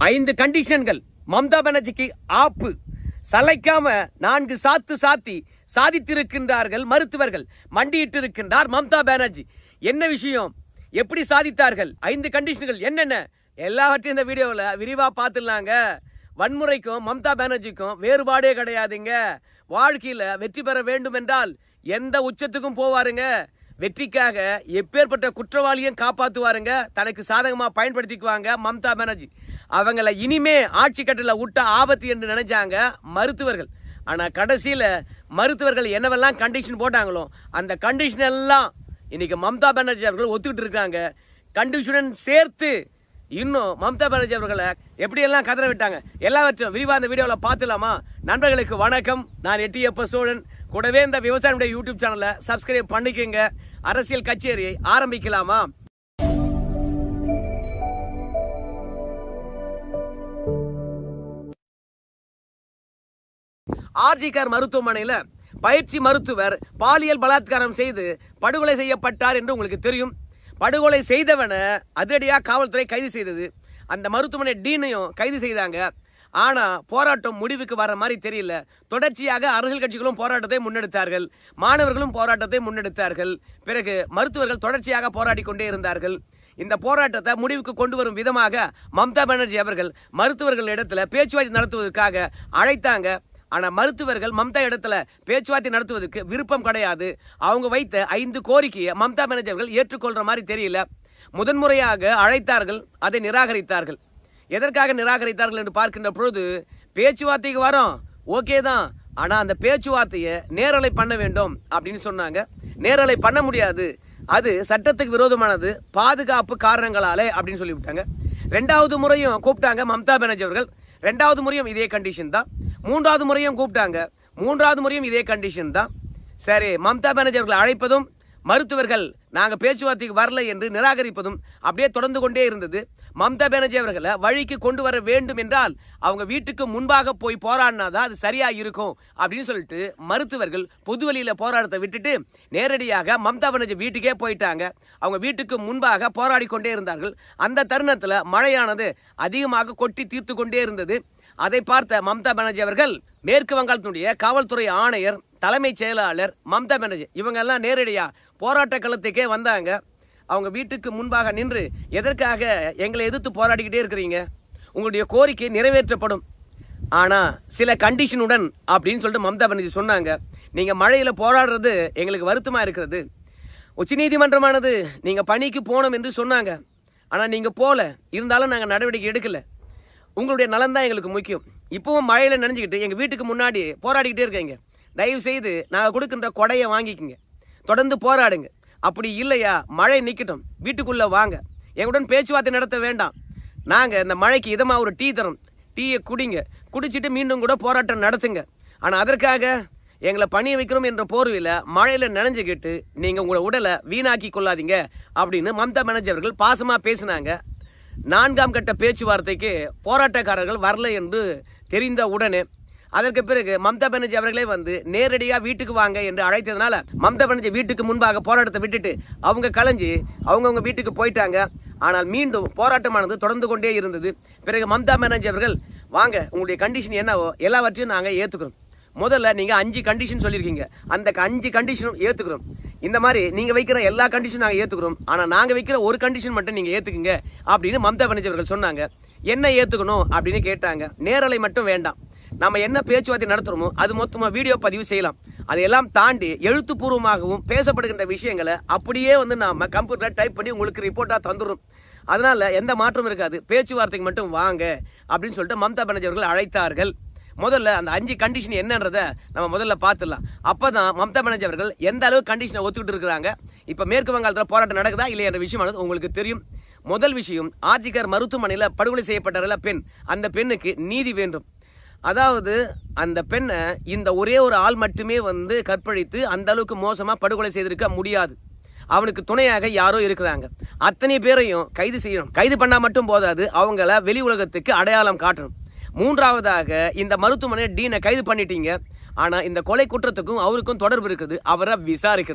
ஐந்து கண்டிஷன்கள் மம்தா பானர்ஜிக்கு ஆப்பு சளைக்காம நான்கு சாத்து சாத்தி சாதித்திருக்கின்றார்கள் மருத்துவர்கள் மண்டியிட்டு இருக்கின்றார் மம்தா பானர்ஜி என்ன விஷயம் எப்படி சாதித்தார்கள் ஐந்து கண்டிஷன்கள் என்னென்ன எல்லாவற்றையும் இந்த வீடியோவில் விரிவா பார்த்துடலாங்க வன்முறைக்கும் மம்தா பானர்ஜிக்கும் வேறுபாடே கிடையாதுங்க வாழ்க்கையில வெற்றி பெற வேண்டும் என்றால் எந்த உச்சத்துக்கும் போவாருங்க வெற்றிக்காக எப்பேற்பட்ட குற்றவாளியும் காப்பாத்துவாருங்க தனக்கு சாதகமா பயன்படுத்திக்குவாங்க மம்தா பானர்ஜி அவங்கள இனிமே ஆட்சி கட்டில விட்ட ஆபத்து என்று நினைச்சாங்க மருத்துவர்கள் ஆனா கடைசியில மருத்துவர்கள் என்னவெல்லாம் கண்டிஷன் போட்டாங்களோ அந்த கண்டிஷன் எல்லாம் இன்னைக்கு மம்தா பானர்ஜி அவர்கள் ஒத்துக்கிட்டு இருக்காங்க கண்டிஷனுடன் சேர்த்து இன்னும் மம்தா பானர்ஜி அவர்களை எப்படியெல்லாம் கதற விட்டாங்க எல்லாவற்றையும் விரிவாக இந்த வீடியோவில் பார்த்துலாமா நண்பர்களுக்கு வணக்கம் நான் எட்டியப்ப சோழன் கூடவே இந்த விவசாயியுடைய யூடியூப் சேனலை சப்ஸ்கிரைப் பண்ணிக்கோங்க அரசியல் கச்சேரியை ஆரம்பிக்கலாமா ஆர்ஜிகர் மருத்துவமனையில பயிற்சி மருத்துவர் பாலியல் பலாத்காரம் செய்து படுகொலை செய்யப்பட்டார் என்று உங்களுக்கு தெரியும் படுகொலை செய்தவனை அதிரடியா காவல்துறை கைது செய்தது அந்த மருத்துவமனை டீனையும் கைது செய்தாங்க ஆனா போராட்டம் முடிவுக்கு வர மாதிரி தெரியல தொடர்ச்சியாக அரசியல் கட்சிகளும் போராட்டத்தை முன்னெடுத்தார்கள் மாணவர்களும் போராட்டத்தை முன்னெடுத்தார்கள் பிறகு மருத்துவர்கள் தொடர்ச்சியாக போராடி கொண்டே இருந்தார்கள் இந்த போராட்டத்தை முடிவுக்கு கொண்டு வரும் விதமாக மம்தா பானர்ஜி அவர்கள் மருத்துவர்கள் இடத்துல பேச்சுவார்த்தை நடத்துவதற்காக அழைத்தாங்க ஆனா மருத்துவர்கள் மம்தா இடத்துல பேச்சுவார்த்தை நடத்துவதற்கு விருப்பம் கிடையாது அவங்க வைத்த ஐந்து கோரிக்கையை மம்தா பானர்ஜி அவர்கள் ஏற்றுக்கொள்ற மாதிரி தெரியல முதன்முறையாக அழைத்தார்கள் அதை நிராகரித்தார்கள் எதற்காக நிராகரித்தார்கள் என்று பார்க்கின்ற பொழுது பேச்சுவார்த்தைக்கு வரோம் ஓகே தான் ஆனா அந்த பேச்சுவார்த்தையை நேரலை பண்ண வேண்டும் அப்படின்னு சொன்னாங்க நேரலை பண்ண முடியாது அது சட்டத்துக்கு விரோதமானது பாதுகாப்பு காரணங்களாலே அப்படின்னு சொல்லிவிட்டாங்க ரெண்டாவது முறையும் கூப்பிட்டாங்க மம்தா பானர்ஜி அவர்கள் ரெண்டாவது முறையும் இதே கண்டிஷன் தான் மூன்றாவது முறையும் கூப்பிட்டாங்க மூன்றாவது முறையும் இதே கண்டிஷன் தான் சரி மம்தா பானர்ஜி அவர்கள் அழைப்பதும் மருத்துவர்கள் நாங்க பேச்சுவார்த்தைக்கு வரல என்று நிராகரிப்பதும் அப்படியே தொடர்ந்து கொண்டே இருந்தது மம்தா பானர்ஜி அவர்களை வழிக்கு கொண்டு வர வேண்டும் என்றால் அவங்க வீட்டுக்கு முன்பாக போய் போராடினாதான் அது சரியா இருக்கும் அப்படின்னு சொல்லிட்டு மருத்துவர்கள் பொதுவெளியில போராட்டத்தை விட்டுட்டு நேரடியாக மம்தா பானர்ஜி வீட்டுக்கே போயிட்டாங்க அவங்க வீட்டுக்கு முன்பாக போராடி கொண்டே இருந்தார்கள் அந்த தருணத்துல மழையானது அதிகமாக கொட்டி தீர்த்து கொண்டே இருந்தது அதை பார்த்த மம்தா பானர்ஜி அவர்கள் மேற்கு வங்காளத்தினுடைய காவல்துறை ஆணையர் தலைமைச் செயலாளர் மம்தா பானர்ஜி இவங்க எல்லாம் நேரடியா போராட்ட களத்துக்கே வந்தாங்க அவங்க வீட்டுக்கு முன்பாக நின்று எதற்காக எங்களை எதிர்த்து போராடிக்கிட்டே இருக்கிறீங்க உங்களுடைய கோரிக்கை நிறைவேற்றப்படும் ஆனா சில கண்டிஷனுடன் அப்படின்னு சொல்லிட்டு மம்தா பானர்ஜி சொன்னாங்க நீங்க மழையில போராடுறது எங்களுக்கு வருத்தமா இருக்கிறது உச்சநீதிமன்றமானது நீங்க பணிக்கு போனோம் என்று சொன்னாங்க ஆனா நீங்க போல இருந்தாலும் நாங்க நடவடிக்கை எடுக்கல உங்களுடைய நலன் தான் எங்களுக்கு முக்கியம் இப்பவும் மழையில நனைஞ்சுக்கிட்டு எங்க வீட்டுக்கு முன்னாடி போராடிக்கிட்டே இருக்கீங்க தயவு செய்து நாங்க கொடுக்கின்ற கொடையை வாங்கிக்கங்க தொடர்ந்து போராடுங்க அப்படி இல்லையா மழை நிக்கட்டும் வீட்டுக்குள்ள வாங்க எங்களுடன் பேச்சுவார்த்தை நடத்த வேண்டாம் நாங்க இந்த மழைக்கு இதமா ஒரு டீ தரோம் டீயை குடிங்க குடிச்சிட்டு மீண்டும் கூட போராட்டம் நடத்துங்க ஆனா அதற்காக எங்களை பணிய வைக்கிறோம் என்ற போர்வையில் மழையில நனைஞ்சுக்கிட்டு நீங்க உங்களோட உடலை வீணாக்கி கொள்ளாதீங்க அப்படின்னு மம்தா பானர்ஜி அவர்கள் பாசமா பேசினாங்க நான்காம் கட்ட பேச்சுவார்த்தைக்கு போராட்டக்காரர்கள் வரல என்று தெரிந்த உடனே அதற்கு பிறகு மம்தா பானர்ஜி அவர்களே வந்து நேரடியா வீட்டுக்கு வாங்க என்று அழைத்ததுனால மம்தா பானர்ஜி வீட்டுக்கு முன்பாக போராட்டத்தை விட்டுட்டு அவங்க கலைஞ்சு அவங்கவுங்க வீட்டுக்கு போயிட்டாங்க ஆனால் மீண்டும் போராட்டமானது தொடர்ந்து கொண்டே இருந்தது பிறகு மம்தா பானர்ஜி அவர்கள் வாங்க உங்களுடைய கண்டிஷன் என்னவோ எல்லாவற்றையும் நாங்கள் ஏற்றுக்கிறோம் முதல்ல நீங்க அஞ்சு கண்டிஷன் சொல்லியிருக்கீங்க அந்த அஞ்சு கண்டிஷனும் ஏத்துக்கிறோம் இந்த மாதிரி நீங்க வைக்கிற எல்லா கண்டிஷனும் நாங்க ஏத்துக்கிறோம் ஆனா நாங்க வைக்கிற ஒரு கண்டிஷன் மட்டும் நீங்க ஏத்துக்குங்க அப்படின்னு மம்தா பானர்ஜி அவர்கள் சொன்னாங்க என்ன ஏத்துக்கணும் அப்படின்னு கேட்டாங்க நேரலை மட்டும் வேண்டாம் நம்ம என்ன பேச்சுவார்த்தை நடத்துறோமோ அது மொத்தமா வீடியோ பதிவு செய்யலாம் அதையெல்லாம் தாண்டி எழுத்துப்பூர்வமாகவும் பேசப்படுகின்ற விஷயங்களை அப்படியே வந்து நாம கம்ப்யூட்டர்ல டைப் பண்ணி உங்களுக்கு ரிப்போர்ட்டா தந்துடும் அதனால எந்த மாற்றமும் இருக்காது பேச்சுவார்த்தைக்கு மட்டும் வாங்க அப்படின்னு சொல்லிட்டு மம்தா பானர்ஜி அவர்கள் அழைத்தார்கள் முதல்ல அந்த அஞ்சு கண்டிஷன் என்னன்றத நம்ம முதல்ல பார்த்துடலாம் அப்பதான் மம்தா பானர்ஜி அவர்கள் எந்த அளவு கண்டிஷனை ஒத்துக்கிட்டு இருக்கிறாங்க இப்ப மேற்கு வங்காளத்தில் போராட்டம் நடக்குதா இல்லையா என்ற விஷயமானது உங்களுக்கு தெரியும் முதல் விஷயம் ஆர்ஜிகர் மருத்துவமனையில் படுகொலை செய்யப்பட்டார்ல பெண் அந்த பெண்ணுக்கு நீதி வேண்டும் அதாவது அந்த பெண்ணை இந்த ஒரே ஒரு ஆள் மட்டுமே வந்து கற்பழித்து அந்த அளவுக்கு மோசமா படுகொலை செய்திருக்க முடியாது அவனுக்கு துணையாக யாரோ இருக்கிறாங்க அத்தனை பேரையும் கைது செய்யணும் கைது பண்ணா மட்டும் போதாது அவங்கள வெளி உலகத்துக்கு அடையாளம் காட்டணும் மூன்றாவதாக இந்த மருத்துவமனை டீனை கைது பண்ணிட்டீங்க ஆனா இந்த கொலை குற்றத்துக்கும் அவருக்கும் தொடர்பு இருக்குது அவரை விசாரிக்கணும்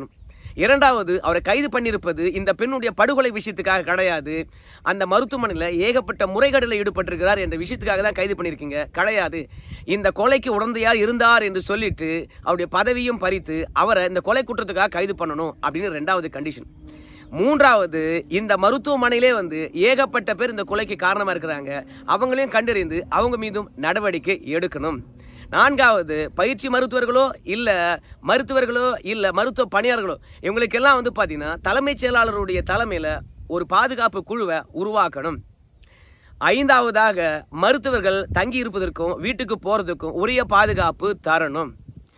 இரண்டாவது அவரை கைது பண்ணியிருப்பது இந்த பெண்ணுடைய படுகொலை விஷயத்துக்காக கிடையாது அந்த மருத்துவமனையில் ஏகப்பட்ட முறைகேடில் ஈடுபட்டிருக்கிறார் என்ற விஷயத்துக்காக தான் கைது பண்ணியிருக்கீங்க கிடையாது இந்த கொலைக்கு உடந்தையார் இருந்தார் என்று சொல்லிட்டு அவருடைய பதவியும் பறித்து அவரை இந்த கொலை குற்றத்துக்காக கைது பண்ணணும் அப்படின்னு ரெண்டாவது கண்டிஷன் மூன்றாவது இந்த மருத்துவமனையிலே வந்து ஏகப்பட்ட பேர் இந்த கொலைக்கு காரணமா இருக்கிறாங்க அவங்களையும் கண்டறிந்து அவங்க மீதும் நடவடிக்கை எடுக்கணும் நான்காவது பயிற்சி மருத்துவர்களோ இல்ல மருத்துவர்களோ இல்ல மருத்துவ பணியாளர்களோ இவங்களுக்கெல்லாம் வந்து பாத்தீங்கன்னா தலைமைச் செயலாளருடைய தலைமையில ஒரு பாதுகாப்பு குழுவை உருவாக்கணும் ஐந்தாவதாக மருத்துவர்கள் தங்கி இருப்பதற்கும் வீட்டுக்கு போறதுக்கும் உரிய பாதுகாப்பு தரணும்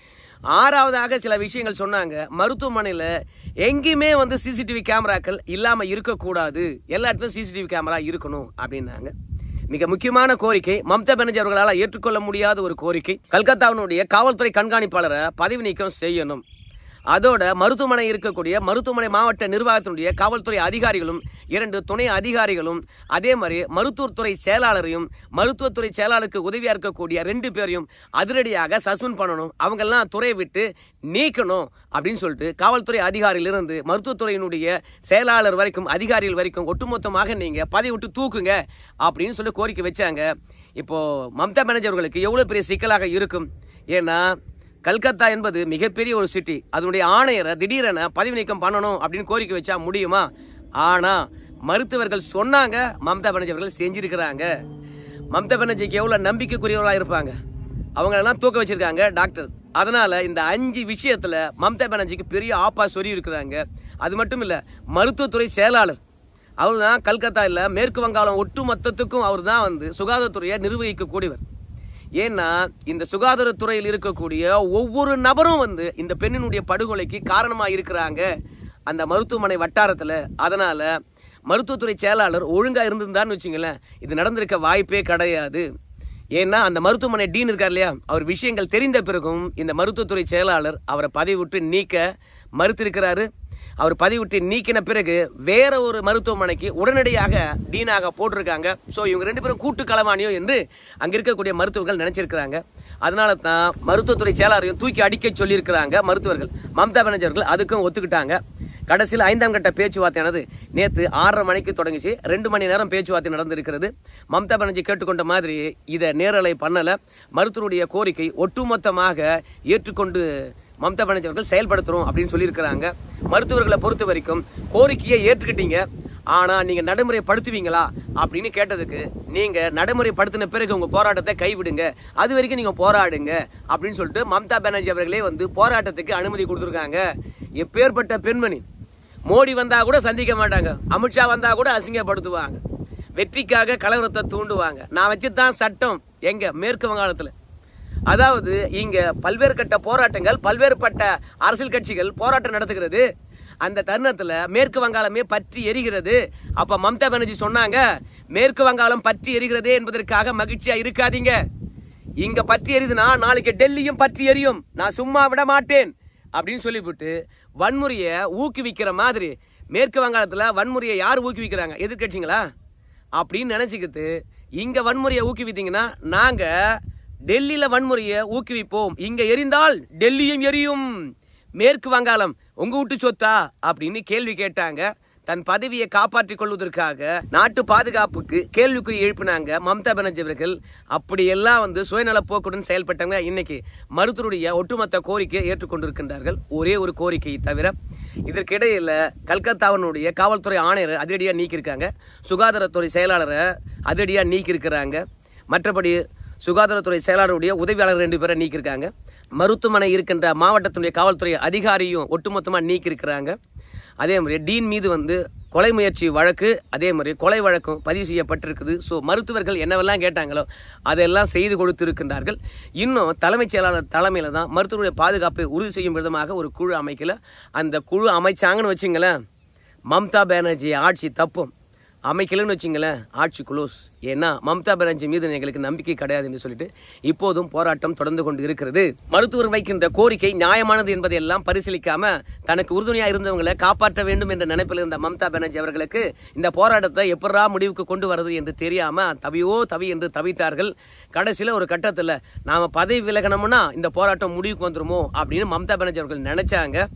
ஆறாவதாக சில விஷயங்கள் சொன்னாங்க மருத்துவமனையில் எங்கேயுமே வந்து சிசிடிவி கேமராக்கள் இல்லாமல் இருக்கக்கூடாது எல்லா இடத்துலையும் சிசிடிவி கேமரா இருக்கணும் அப்படின்னாங்க மிக முக்கியமான கோரிக்கை மம்தா பானர்ஜி அவர்களால் ஏற்றுக்கொள்ள முடியாத ஒரு கோரிக்கை கல்கத்தாவினுடைய காவல்துறை கண்காணிப்பாளரை பதவி நீக்கம் செய்யணும் அதோட மருத்துவமனை இருக்கக்கூடிய மருத்துவமனை மாவட்ட நிர்வாகத்தினுடைய காவல்துறை அதிகாரிகளும் இரண்டு துணை அதிகாரிகளும் அதே மாதிரி மருத்துவத்துறை செயலாளரையும் மருத்துவத்துறை செயலாளருக்கு உதவியா இருக்கக்கூடிய ரெண்டு பேரையும் அதிரடியாக சஸ்பெண்ட் பண்ணணும் அவங்கெல்லாம் துறையை விட்டு நீக்கணும் அப்படின்னு சொல்லிட்டு காவல்துறை அதிகாரியிலிருந்து மருத்துவத்துறையினுடைய செயலாளர் வரைக்கும் அதிகாரிகள் வரைக்கும் ஒட்டுமொத்தமாக நீங்க பதவி விட்டு தூக்குங்க அப்படின்னு சொல்லி கோரிக்கை வச்சாங்க இப்போ மம்தா பானர்ஜி அவர்களுக்கு எவ்வளவு பெரிய சிக்கலாக இருக்கும் ஏன்னா கல்கத்தா என்பது மிகப்பெரிய ஒரு சிட்டி அதனுடைய ஆணையரை திடீரென பதவி நீக்கம் பண்ணணும் அப்படின்னு கோரிக்கை வச்சா முடியுமா ஆனா மருத்துவர்கள் சொன்னாங்க மம்தா பானர்ஜி அவர்கள் செஞ்சிருக்கிறாங்க மம்தா பானர்ஜிக்கு எவ்வளவு நம்பிக்கைக்குரியவர்களா இருப்பாங்க அவங்களெல்லாம் தூக்க வச்சிருக்காங்க டாக்டர் அதனால இந்த அஞ்சு விஷயத்துல மம்தா பானர்ஜிக்கு பெரிய ஆப்பா சொல்லி இருக்கிறாங்க அது மட்டும் இல்ல மருத்துவத்துறை செயலாளர் அவர் தான் கல்கத்தா இல்ல மேற்கு வங்காளம் ஒட்டு மொத்தத்துக்கும் அவர் தான் வந்து சுகாதாரத்துறையை நிர்வகிக்கக்கூடியவர் ஏன்னா இந்த சுகாதாரத்துறையில் இருக்கக்கூடிய ஒவ்வொரு நபரும் வந்து இந்த பெண்ணினுடைய படுகொலைக்கு காரணமா இருக்கிறாங்க அந்த மருத்துவமனை வட்டாரத்துல அதனால மருத்துவத்துறை செயலாளர் ஒழுங்கா இருந்திருந்தான்னு வச்சுங்களேன் இது நடந்திருக்க வாய்ப்பே கிடையாது ஏன்னா அந்த மருத்துவமனை டீன் இருக்கார் இல்லையா அவர் விஷயங்கள் தெரிந்த பிறகும் இந்த மருத்துவத்துறை செயலாளர் அவரை பதவி விட்டு நீக்க மறுத்திருக்கிறாரு அவர் பதவி விட்டு நீக்கின பிறகு வேற ஒரு மருத்துவமனைக்கு உடனடியாக டீனாக போட்டிருக்காங்க ஸோ இவங்க ரெண்டு பேரும் கூட்டு களவாணியோ என்று அங்க இருக்கக்கூடிய மருத்துவர்கள் நினைச்சிருக்கிறாங்க அதனால தான் மருத்துவத்துறை செயலாளரையும் தூக்கி அடிக்க சொல்லியிருக்கிறாங்க மருத்துவர்கள் மம்தா பானர்ஜி அவர்கள் அதுக்கும் ஒத்துக்கிட்டாங்க கடைசியில் ஐந்தாம் கட்ட பேச்சுவார்த்தையானது நேற்று ஆறரை மணிக்கு தொடங்கிச்சு ரெண்டு மணி நேரம் பேச்சுவார்த்தை நடந்திருக்கிறது மம்தா பானர்ஜி கேட்டுக்கொண்ட மாதிரி இதை நேரலை பண்ணல மருத்துவருடைய கோரிக்கை ஒட்டுமொத்தமாக ஏற்றுக்கொண்டு மம்தா பானர்ஜி அவர்கள் செயல்படுத்துறோம் அப்படின்னு சொல்லியிருக்கிறாங்க மருத்துவர்களை பொறுத்த வரைக்கும் கோரிக்கையை ஏற்றுக்கிட்டீங்க ஆனா நீங்க நடைமுறைப்படுத்துவீங்களா அப்படின்னு கேட்டதுக்கு நீங்க நடைமுறைப்படுத்தின பிறகு உங்க போராட்டத்தை கைவிடுங்க அது வரைக்கும் நீங்க போராடுங்க அப்படின்னு சொல்லிட்டு மம்தா பானர்ஜி அவர்களே வந்து போராட்டத்துக்கு அனுமதி கொடுத்துருக்காங்க எப்பேற்பட்ட பெண்மணி மோடி வந்தா கூட சந்திக்க மாட்டாங்க அமித்ஷா வந்தா கூட அசிங்கப்படுத்துவாங்க வெற்றிக்காக கலவரத்தை தூண்டுவாங்க நான் வச்சுதான் சட்டம் எங்க மேற்கு வங்காளத்துல அதாவது இங்க பல்வேறு கட்ட போராட்டங்கள் பல்வேறுபட்ட அரசியல் கட்சிகள் போராட்டம் நடத்துகிறது அந்த தருணத்துல மேற்கு வங்காளமே பற்றி எரிகிறது அப்ப மம்தா பானர்ஜி சொன்னாங்க மேற்கு வங்காளம் பற்றி எரிகிறதே என்பதற்காக மகிழ்ச்சியா இருக்காதீங்க இங்க பற்றி எரியுதுன்னா நாளைக்கு டெல்லியும் பற்றி எரியும் நான் சும்மா விட மாட்டேன் அப்படின்னு சொல்லிவிட்டு வன்முறையை ஊக்குவிக்கிற மாதிரி மேற்கு வங்காளத்துல வன்முறையை யார் ஊக்குவிக்கிறாங்க எதிர்க்கட்சிங்களா அப்படின்னு நினைச்சுக்கிட்டு இங்க வன்முறையை ஊக்குவித்தீங்கன்னா நாங்க டெல்லியில வன்முறையை ஊக்குவிப்போம் இங்க எரிந்தால் டெல்லியும் எரியும் மேற்கு வங்காளம் உங்க வீட்டு சொத்தா அப்படின்னு கேள்வி கேட்டாங்க தன் பதவியை காப்பாற்றிக் கொள்வதற்காக நாட்டு பாதுகாப்புக்கு கேள்விக்குறி எழுப்பினாங்க மம்தா பானர்ஜி அவர்கள் அப்படியெல்லாம் வந்து சுயநல போக்குடன் செயல்பட்டவங்க இன்னைக்கு மருத்துவருடைய ஒட்டுமொத்த கோரிக்கையை ஏற்றுக்கொண்டிருக்கின்றார்கள் ஒரே ஒரு கோரிக்கையை தவிர இதற்கிடையில கல்கத்தாவினுடைய காவல்துறை ஆணையரை அதிரடியாக நீக்கியிருக்காங்க சுகாதாரத்துறை செயலாளரை அதிரடியாக நீக்கியிருக்கிறாங்க மற்றபடி சுகாதாரத்துறை செயலாளருடைய உதவியாளர் ரெண்டு பேரை நீக்கியிருக்காங்க மருத்துவமனை இருக்கின்ற மாவட்டத்துடைய காவல்துறை அதிகாரியும் ஒட்டுமொத்தமாக நீக்கியிருக்கிறாங்க அதே மாதிரி டீன் மீது வந்து கொலை முயற்சி வழக்கு அதே மாதிரி கொலை வழக்கும் பதிவு செய்யப்பட்டிருக்குது ஸோ மருத்துவர்கள் என்னவெல்லாம் கேட்டாங்களோ அதெல்லாம் செய்து கொடுத்திருக்கின்றார்கள் இன்னும் தலைமைச் செயலாளர் தலைமையில் தான் மருத்துவருடைய பாதுகாப்பை உறுதி செய்யும் விதமாக ஒரு குழு அமைக்கல அந்த குழு அமைச்சாங்கன்னு வச்சுங்களேன் மம்தா பானர்ஜி ஆட்சி தப்பும் அமைக்கலன்னு வச்சுங்களேன் ஆட்சி குளோஸ் ஏன்னா மம்தா பானர்ஜி மீது எங்களுக்கு நம்பிக்கை கிடையாது என்று சொல்லிட்டு இப்போதும் போராட்டம் தொடர்ந்து கொண்டு இருக்கிறது மருத்துவர் வைக்கின்ற கோரிக்கை நியாயமானது என்பதை எல்லாம் பரிசீலிக்காம தனக்கு உறுதுணையா இருந்தவங்களை காப்பாற்ற வேண்டும் என்ற நினைப்பில் இருந்த மம்தா பானர்ஜி அவர்களுக்கு இந்த போராட்டத்தை எப்படா முடிவுக்கு கொண்டு வரது என்று தெரியாம தவியோ தவி என்று தவித்தார்கள் கடைசியில ஒரு கட்டத்துல நாம பதவி விலகணும்னா இந்த போராட்டம் முடிவுக்கு வந்துருமோ அப்படின்னு மம்தா பானர்ஜி அவர்கள் நினைச்சாங்க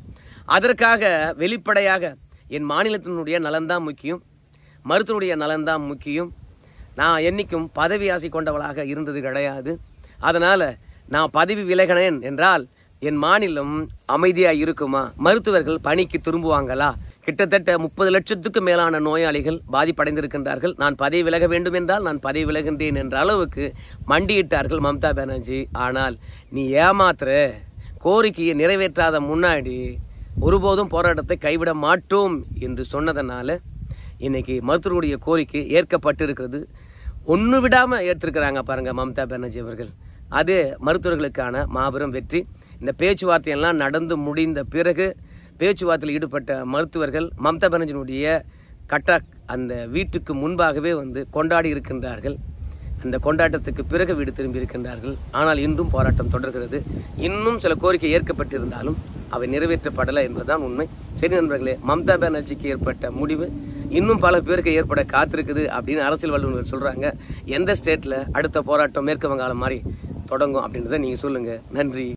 அதற்காக வெளிப்படையாக என் மாநிலத்தினுடைய நலன்தான் முக்கியம் மருத்துவனுடைய நலன்தான் முக்கியம் நான் என்னைக்கும் பதவி ஆசை கொண்டவளாக இருந்தது கிடையாது அதனால நான் பதவி விலகினேன் என்றால் என் மாநிலம் அமைதியா இருக்குமா மருத்துவர்கள் பணிக்கு திரும்புவாங்களா கிட்டத்தட்ட முப்பது லட்சத்துக்கு மேலான நோயாளிகள் பாதிப்படைந்திருக்கின்றார்கள் நான் பதவி விலக வேண்டும் என்றால் நான் பதவி விலகின்றேன் என்ற அளவுக்கு மண்டியிட்டார்கள் மம்தா பானர்ஜி ஆனால் நீ ஏமாத்துற கோரிக்கையை நிறைவேற்றாத முன்னாடி ஒருபோதும் போராட்டத்தை கைவிட மாட்டோம் என்று சொன்னதனால இன்னைக்கு மருத்துவருடைய கோரிக்கை ஏற்கப்பட்டிருக்கிறது ஒன்று விடாம ஏற்றிருக்கிறாங்க பாருங்க மம்தா பானர்ஜி அவர்கள் அது மருத்துவர்களுக்கான மாபெரும் வெற்றி இந்த பேச்சுவார்த்தையெல்லாம் நடந்து முடிந்த பிறகு பேச்சுவார்த்தையில் ஈடுபட்ட மருத்துவர்கள் மம்தா பானர்ஜியினுடைய கட்டாக் அந்த வீட்டுக்கு முன்பாகவே வந்து கொண்டாடி இருக்கின்றார்கள் அந்த கொண்டாட்டத்துக்கு பிறகு வீடு திரும்பி இருக்கின்றார்கள் ஆனால் இன்றும் போராட்டம் தொடர்கிறது இன்னும் சில கோரிக்கை ஏற்கப்பட்டிருந்தாலும் அவை நிறைவேற்றப்படலை என்பதுதான் உண்மை சரி நண்பர்களே மம்தா பானர்ஜிக்கு ஏற்பட்ட முடிவு இன்னும் பல பேருக்கு ஏற்பட காத்திருக்குது அப்படின்னு அரசியல் வல்லுநர்கள் சொல்றாங்க எந்த ஸ்டேட்ல அடுத்த போராட்டம் மேற்கு வங்காளம் மாதிரி தொடங்கும் அப்படின்றத நீங்க சொல்லுங்க நன்றி